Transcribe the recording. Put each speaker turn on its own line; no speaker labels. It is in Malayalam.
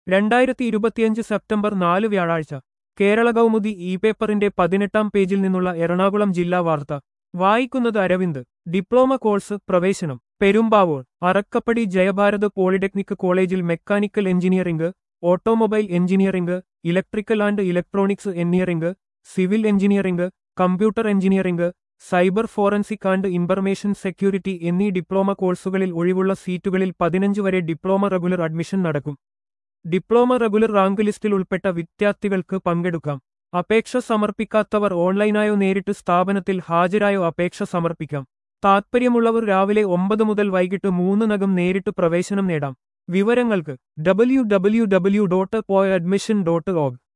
രണ്ടായിരത്തി ഇരുപത്തിയഞ്ച് സെപ്റ്റംബർ നാല് വ്യാഴാഴ്ച കേരള കൗമുദി ഇ പേപ്പറിന്റെ പതിനെട്ടാം പേജിൽ നിന്നുള്ള എറണാകുളം ജില്ലാ വാർത്ത വായിക്കുന്നത് അരവിന്ദ് ഡിപ്ലോമ കോഴ്സ് പ്രവേശനം പെരുമ്പാവൂർ അറക്കപ്പടി ജയഭാരത് പോളിടെക്നിക് കോളേജിൽ mechanical engineering automobile engineering electrical and electronics engineering civil engineering computer engineering cyber forensic and information security എന്നീ ഡിപ്ലോമ കോഴ്സുകളിൽ ഒഴിവുള്ള സീറ്റുകളിൽ പതിനഞ്ച് വരെ ഡിപ്ലോമ റെഗുലർ അഡ്മിഷൻ നടക്കും ഡിപ്ലോമ റെഗുലർ റാങ്ക് ലിസ്റ്റിൽ ഉൾപ്പെട്ട വിദ്യാർത്ഥികൾക്ക് പങ്കെടുക്കാം അപേക്ഷ സമർപ്പിക്കാത്തവർ ഓൺലൈനായോ നേരിട്ട് സ്ഥാപനത്തിൽ ഹാജരായോ അപേക്ഷ സമർപ്പിക്കാം താത്പര്യമുള്ളവർ രാവിലെ ഒമ്പത് മുതൽ വൈകിട്ട് മൂന്നിനകം നേരിട്ട് പ്രവേശനം നേടാം വിവരങ്ങൾക്ക് W W W dot poly admission dot org